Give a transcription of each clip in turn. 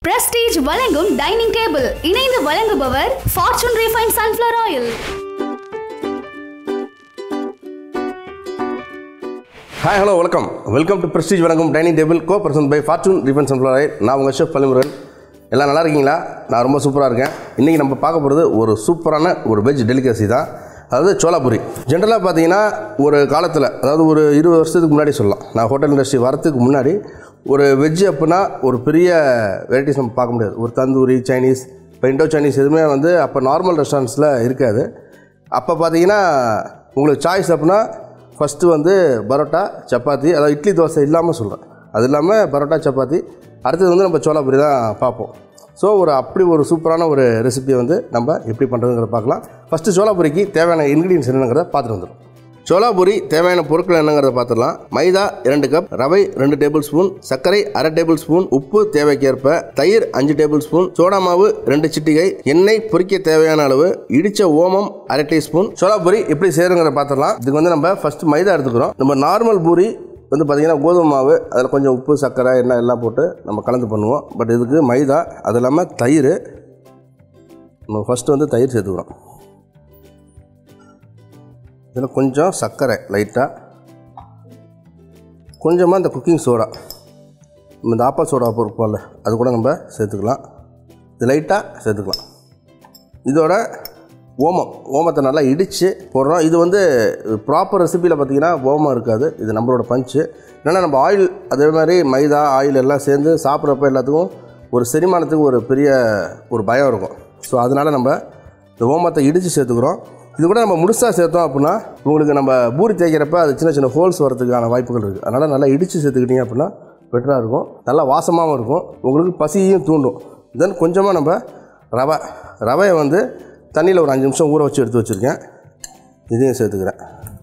prestige வழங்கும் dining table இணைந்து வழங்குபவர் Fortune refine sunflower oil hi hello வணக்கம் வெல்கம் டு பிரஸ்டீஜ் வணக்கம் dining table co person by Fortune refine sunflower oil நான் உங்கள் ஷெஃப் பள்ளிமுருகன் எல்லாம் நல்லா இருக்கீங்களா நான் ரொம்ப சூப்பராக இருக்கேன் இன்றைக்கி நம்ம பார்க்க போகிறது ஒரு சூப்பரான ஒரு வெஜ் டெலிகசி தான் அதாவது சோலாபுரி ஜென்ரலாக பார்த்தீங்கன்னா ஒரு காலத்தில் அதாவது ஒரு இருபது வருஷத்துக்கு முன்னாடி சொல்லலாம் நான் ஹோட்டல் இண்டஸ்ட்ரி வரத்துக்கு முன்னாடி ஒரு வெஜ் அப்படின்னா ஒரு பெரிய வெரைட்டிஸ் நம்ம பார்க்க முடியாது ஒரு தந்தூரி சைனீஸ் இப்போ இண்டோ சைனீஸ் எதுவுமே வந்து அப்போ நார்மல் ரெஸ்டாரண்ட்ஸில் இருக்காது அப்போ பார்த்தீங்கன்னா உங்களுக்கு சாய்ஸ் அப்படின்னா ஃபஸ்ட்டு வந்து பரோட்டா சப்பாத்தி அதாவது இட்லி தோசை இல்லாமல் சொல்கிறேன் அது இல்லாமல் பரோட்டா சப்பாத்தி அடுத்தது வந்து நம்ம சோளாபுரி தான் பார்ப்போம் ஸோ ஒரு அப்படி ஒரு சூப்பரான ஒரு ரெசிபியை வந்து நம்ம எப்படி பண்ணுறதுங்கிறத பார்க்கலாம் ஃபஸ்ட்டு சோளாபுரிக்கு தேவையான இன்க்ரீடியன்ஸ் என்னங்கிறத பார்த்துட்டு வந்துடும் சோளாபுரி தேவையான பொருட்கள் என்னங்கிறத பார்த்துடலாம் மைதா இரண்டு கப் ரவை ரெண்டு டேபிள் ஸ்பூன் சர்க்கரை அரை டேபிள் ஸ்பூன் உப்பு தேவைக்கேற்ப தயிர் அஞ்சு டேபிள் ஸ்பூன் சோடா மாவு ரெண்டு சிட்டிகை எண்ணெய் பொரிக்க தேவையான அளவு இடிச்ச ஓமம் அரை டீஸ்பூன் சோளாபுரி எப்படி செய்யறங்கிறத பார்த்துடலாம் இதுக்கு வந்து நம்ம ஃபர்ஸ்ட் மைதா எடுத்துக்கிறோம் நம்ம நார்மல் பூரி வந்து பார்த்திங்கன்னா கோதுமை மாவு அதில் கொஞ்சம் உப்பு சர்க்கரை எண்ணெய் எல்லாம் போட்டு நம்ம கலந்து பண்ணுவோம் பட் இதுக்கு மைதா அது இல்லாமல் தயிர் நம்ம ஃபஸ்ட்டு வந்து தயிர் சேர்த்துக்கிறோம் இதில் கொஞ்சம் சர்க்கரை லைட்டாக கொஞ்சமாக இந்த குக்கிங் சோடா நம்ம இந்த ஆப்பா சோடா பொறுப்போம்ல அது கூட நம்ம சேர்த்துக்கலாம் இது லைட்டாக சேர்த்துக்கலாம் இதோட ஓமம் ஓமத்தை நல்லா இடித்து போடுறோம் இது வந்து ப்ராப்பர் ரெசிபியில் பார்த்தீங்கன்னா ஓமம் இருக்காது இது நம்மளோட பஞ்சு என்னென்னா நம்ம ஆயில் அதே மாதிரி மைதா ஆயில் எல்லாம் சேர்ந்து சாப்பிட்றப்ப எல்லாத்துக்கும் ஒரு செரிமானத்துக்கு ஒரு பெரிய ஒரு பயம் இருக்கும் ஸோ அதனால் நம்ம இந்த ஓமத்தை இடித்து சேர்த்துக்கிறோம் இது கூட நம்ம முழுசாக சேர்த்தோம் அப்படின்னா உங்களுக்கு நம்ம பூரி தேய்க்கிறப்ப அது சின்ன சின்ன ஹோல்ஸ் வரதுக்கான வாய்ப்புகள் இருக்குது அதனால் நல்லா இடித்து சேர்த்துக்கிட்டீங்க அப்படின்னா பெட்டராக இருக்கும் நல்லா வாசமாகவும் இருக்கும் உங்களுக்கு பசியையும் தூண்டும் தென் கொஞ்சமாக நம்ம ரவை ரவையை வந்து தண்ணியில் ஒரு அஞ்சு நிமிஷம் ஊற வச்சு எடுத்து வச்சுருக்கேன் இதையும் சேர்த்துக்கிறேன்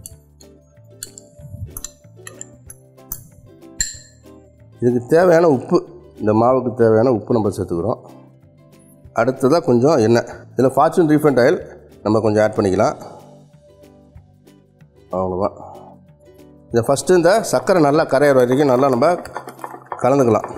இதுக்கு தேவையான உப்பு இந்த மாவுக்கு தேவையான உப்பு நம்ம சேர்த்துக்கிறோம் அடுத்ததாக கொஞ்சம் எண்ணெய் இதில் ஃபார்ச்சூன் ரீஃபண்ட் ஆயில் நம்ம கொஞ்சம் ஆட் பண்ணிக்கலாம் அவ்வளோதான் இதை ஃபஸ்ட்டு இந்த சர்க்கரை நல்லா கரையிற வரைக்கும் நல்லா நம்ம கலந்துக்கலாம்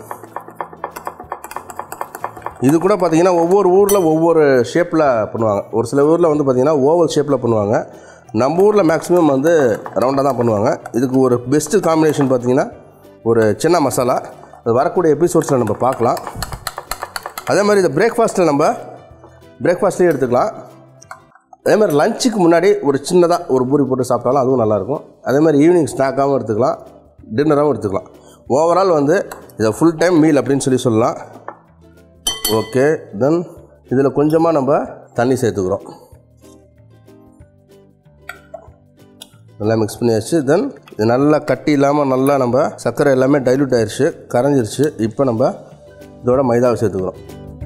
இது கூட பார்த்திங்கன்னா ஒவ்வொரு ஊரில் ஒவ்வொரு ஷேப்பில் பண்ணுவாங்க ஒரு சில ஊரில் வந்து பார்த்திங்கன்னா ஓவல் ஷேப்பில் பண்ணுவாங்க நம்ம ஊரில் மேக்ஸிமம் வந்து ரவுண்டாக தான் பண்ணுவாங்க இதுக்கு ஒரு பெஸ்ட்டு காம்பினேஷன் பார்த்திங்கன்னா ஒரு சின்ன மசாலா அது வரக்கூடிய எபிசோட்ஸில் நம்ம பார்க்கலாம் அதே மாதிரி இந்த பிரேக்ஃபாஸ்ட்டில் நம்ம பிரேக்ஃபாஸ்ட்லேயும் எடுத்துக்கலாம் அதே மாதிரி லஞ்சுக்கு முன்னாடி ஒரு சின்னதாக ஒரு பூரி போட்டு சாப்பிட்டாலும் அதுவும் நல்லாயிருக்கும் அதே மாதிரி ஈவினிங் ஸ்நாக்காகவும் எடுத்துக்கலாம் டின்னராகவும் எடுத்துக்கலாம் ஓவரால் வந்து இதை ஃபுல் டைம் மீல் அப்படின்னு சொல்லி சொல்லலாம் ஓகே தென் இதில் கொஞ்சமாக நம்ம தண்ணி சேர்த்துக்கிறோம் நல்லா மிக்ஸ் பண்ணியாச்சு தென் இது நல்லா கட்டி இல்லாமல் நல்லா நம்ம சர்க்கரை எல்லாமே டைல்யூட் ஆயிடுச்சு கரைஞ்சிருச்சு இப்போ நம்ம இதோட மைதாவை சேர்த்துக்கிறோம்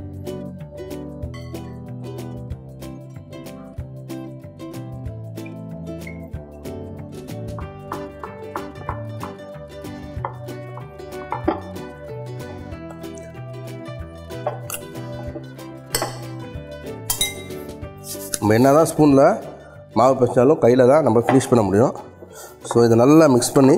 நம்ம என்ன தான் ஸ்பூனில் மாவு பறிச்சாலும் கையில் தான் நம்ம ஃபினிஷ் பண்ண முடியும் ஸோ இதை நல்லா மிக்ஸ் பண்ணி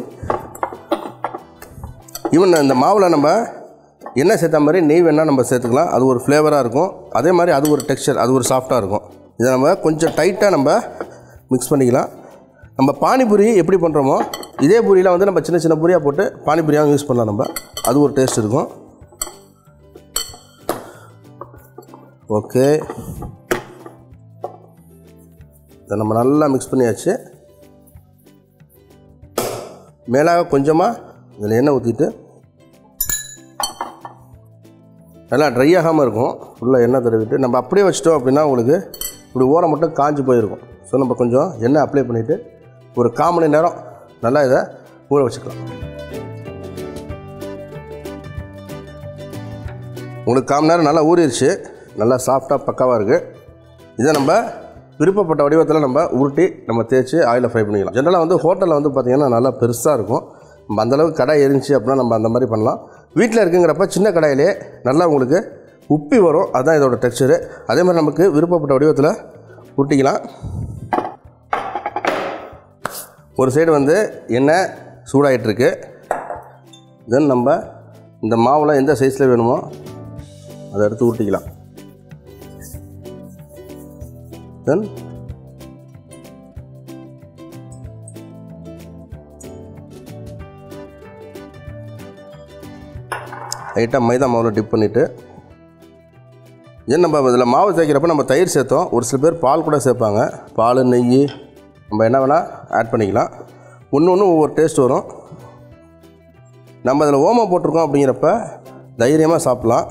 ஈவன் இந்த மாவில் நம்ம எண்ணெய் சேர்த்த மாதிரி நெய் வேணால் நம்ம சேர்த்துக்கலாம் அது ஒரு ஃப்ளேவராக இருக்கும் அதே மாதிரி அது ஒரு டெக்ஸ்சர் அது ஒரு சாஃப்டாக இருக்கும் இதை நம்ம கொஞ்சம் டைட்டாக நம்ம மிக்ஸ் பண்ணிக்கலாம் நம்ம பானிபூரி எப்படி பண்ணுறோமோ இதே பூரியில் வந்து நம்ம சின்ன சின்ன பூரியாக போட்டு பானிபூரியாகவும் யூஸ் பண்ணலாம் நம்ம அது ஒரு டேஸ்ட் இருக்கும் ஓகே இதை நம்ம நல்லா மிக்ஸ் பண்ணியாச்சு மேலாக கொஞ்சமாக இதில் எண்ணெய் ஊற்றிட்டு நல்லா ட்ரை ஆகாமல் இருக்கும் ஃபுல்லாக எண்ணெய் தடவிட்டு நம்ம அப்படியே வச்சிட்டோம் அப்படின்னா உங்களுக்கு இப்படி ஓரம் மட்டும் காஞ்சி போயிருக்கும் ஸோ நம்ம கொஞ்சம் எண்ணெய் அப்ளை பண்ணிவிட்டு ஒரு கால் மணி நேரம் நல்லா இதை ஊற வச்சுக்கலாம் உங்களுக்கு கால் மணி நேரம் நல்லா ஊறிடுச்சு நல்லா சாஃப்டாக பக்காவாக இருக்குது இதை நம்ம விருப்பப்பட்ட வடிவத்தில் நம்ம உருட்டி நம்ம தேய்ச்சி ஆயிலில் ஃப்ரை பண்ணிக்கலாம் ஜென்ரலாக வந்து ஹோட்டலில் வந்து பார்த்திங்கன்னா நல்லா பெருசாக இருக்கும் நம்ம அந்தளவுக்கு கடை எரிஞ்சு அப்படின்னா நம்ம அந்த மாதிரி பண்ணலாம் வீட்டில் இருக்குங்கிறப்ப சின்ன கடாயிலே நல்லா உங்களுக்கு உப்பி வரும் அதுதான் இதோட டெக்ஸ்சரு அதே மாதிரி நமக்கு விருப்பப்பட்ட வடிவத்தில் உருட்டிக்கலாம் ஒரு சைடு வந்து எண்ணெய் சூடாகிட்டுருக்கு தென் நம்ம இந்த மாவில் எந்த சைஸில் வேணுமோ அதை எடுத்து ஊட்டிக்கலாம் தென் லைட்டாக மைதா மாவில் டிப் பண்ணிவிட்டு ஏன் நம்ம இதில் மாவு சேர்க்குறப்ப நம்ம தயிர் சேர்த்தோம் ஒரு சில பேர் பால் கூட சேர்ப்பாங்க பால் நெய் நம்ம என்ன வேணால் ஆட் பண்ணிக்கலாம் ஒன்று ஒன்று ஒவ்வொரு டேஸ்ட் வரும் நம்ம அதில் ஓமம் போட்டிருக்கோம் அப்படிங்கிறப்ப தைரியமாக சாப்பிட்லாம்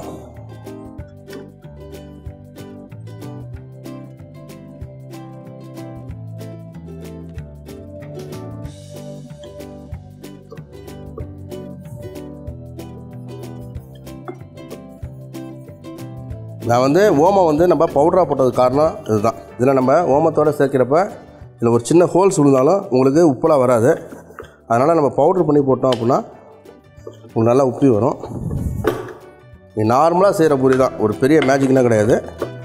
நான் வந்து ஓமம் வந்து நம்ம பவுடராக போட்டதுக்கு காரணம் இதுதான் இதில் நம்ம ஓமத்தோடு சேர்க்கிறப்ப இதில் ஒரு சின்ன ஹோல்ஸ் விழுந்தாலும் உங்களுக்கு உப்புலாம் வராது அதனால் நம்ம பவுட்ரு பண்ணி போட்டோம் அப்படின்னா உங்களுக்கு நல்லா உப்பி வரும் நீ நார்மலாக செய்கிற பூரி தான் ஒரு பெரிய மேஜிக்லாம் கிடையாது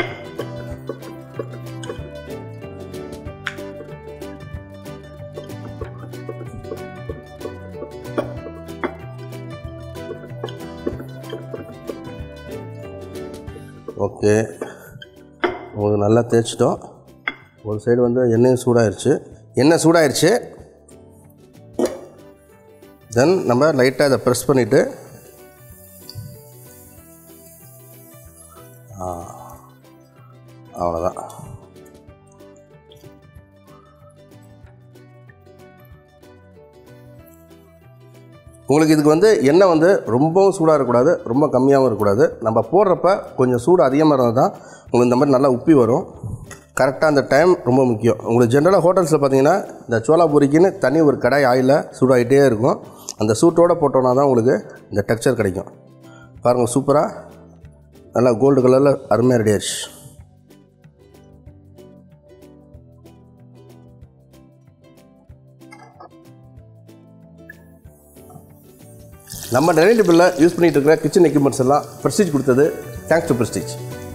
ஓகே உங்களுக்கு நல்லா தேய்ச்சிட்டோம் ஒரு சைடு வந்து எண்ணெயும் சூடாயிருச்சு எண்ணெய் சூடாயிருச்சு தென் நம்ம லைட்டாக இதை ப்ரெஸ் பண்ணிவிட்டு அவ்வளோதான் உங்களுக்கு இதுக்கு வந்து எண்ணெய் வந்து ரொம்பவும் சூடாக இருக்கக்கூடாது ரொம்ப கம்மியாகவும் இருக்கக்கூடாது நம்ம போடுறப்ப கொஞ்சம் சூடு அதிகமாக இருந்தால் தான் உங்களுக்கு இந்த மாதிரி நல்லா உப்பி வரும் கரெக்டாக அந்த டைம் ரொம்ப முக்கியம் உங்களுக்கு ஜென்ரலாக ஹோட்டல்ஸில் பார்த்தீங்கன்னா இந்த சோளா பூரிக்குன்னு தனி ஒரு கடாய் ஆயிலில் சூடாகிட்டே இருக்கும் அந்த சூட்டோடு போட்டோன்னா தான் உங்களுக்கு இந்த டெக்ஸ்சர் கிடைக்கும் பாருங்கள் சூப்பராக நல்லா கோல்டு கலரில் அருமையாக ரெடி ஆயிடுச்சு நம்ம டைனிங் டேபிளில் யூஸ் பண்ணிட்டு இருக்கிற கிச்சன் எக்யூப்மெண்ட்ஸ் எல்லாம் ப்ரெஸ்டீஜ் கொடுத்தது தேங்க்ஸ் டு ப்ரெஸ்டீஜ்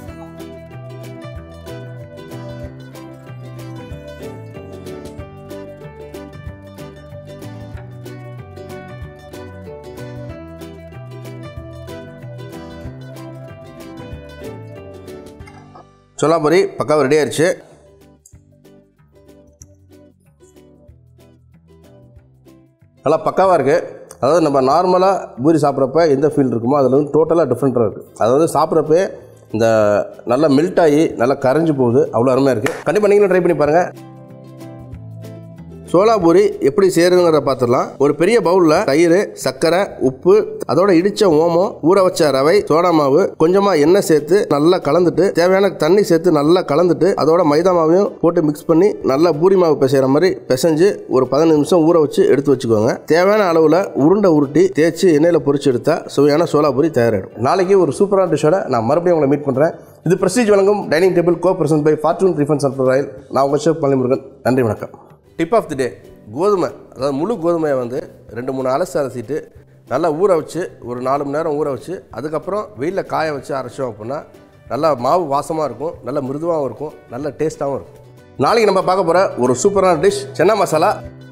சோலாபுரி பக்காவாக ரெடி ஆயிடுச்சு நல்லா பக்காவாக இருக்குது அதாவது நம்ம நார்மலாக பூரி சாப்பிட்றப்ப எந்த ஃபீல் இருக்குமோ அதில் வந்து டோட்டலாக டிஃப்ரெண்ட்டாக இருக்குது அதாவது சாப்பிட்றப்பே இந்த நல்லா மெல்ட் ஆகி நல்லா கரைஞ்சு போகுது அவ்வளோ அருமையாக இருக்குது கண்டிப்பாக நீங்களும் ட்ரை பண்ணி பாருங்கள் சோளா பூரி எப்படி செய்யறதுங்கிறத பார்த்துடலாம் ஒரு பெரிய பவுலில் தயிர் சர்க்கரை உப்பு அதோட இடிச்ச ஓமம் ஊற வச்ச ரவை சோடா மாவு கொஞ்சமா எண்ணெய் சேர்த்து நல்லா கலந்துட்டு தேவையான தண்ணி சேர்த்து நல்லா கலந்துட்டு அதோட மைதா மாவையும் போட்டு மிக்ஸ் பண்ணி நல்லா பூரி மாவு பிசைகிற மாதிரி பிசைஞ்சு ஒரு பதினஞ்சு நிமிஷம் ஊற வச்சு எடுத்து வச்சுக்கோங்க தேவையான அளவில் உருண்டை உருட்டி தேய்ச்சி எண்ணெயில் பொரிச்சு எடுத்தா சுவையான சோளா பூரி தயாராகிடும் நாளைக்கு ஒரு சூப்பரான டிஷ்ஷோட நான் மறுபடியும் உங்களை மீட் பண்ணுறேன் இது பிரஸ்டீஜ் வழங்கும் dining table co present by Fortune refine sunflower oil நான் உங்கள் ஷெஃப் பழனிமுருகன் நன்றி வணக்கம் டிப் ஆஃப் தி டே கோதுமை அதாவது முழு கோதுமையை வந்து ரெண்டு மூணு அலசு அலசிட்டு நல்லா ஊற வச்சு ஒரு நாலு மணி நேரம் ஊற வச்சு அதுக்கப்புறம் வெயிலில் காய வச்சு அரைச்சோம் அப்படின்னா நல்லா மாவு வாசமாக இருக்கும் நல்ல மிருதுவாகவும் இருக்கும் நல்ல டேஸ்ட்டாகவும் இருக்கும் நாளைக்கு நம்ம பார்க்க போகிற ஒரு சூப்பரான டிஷ் சென்னா மசாலா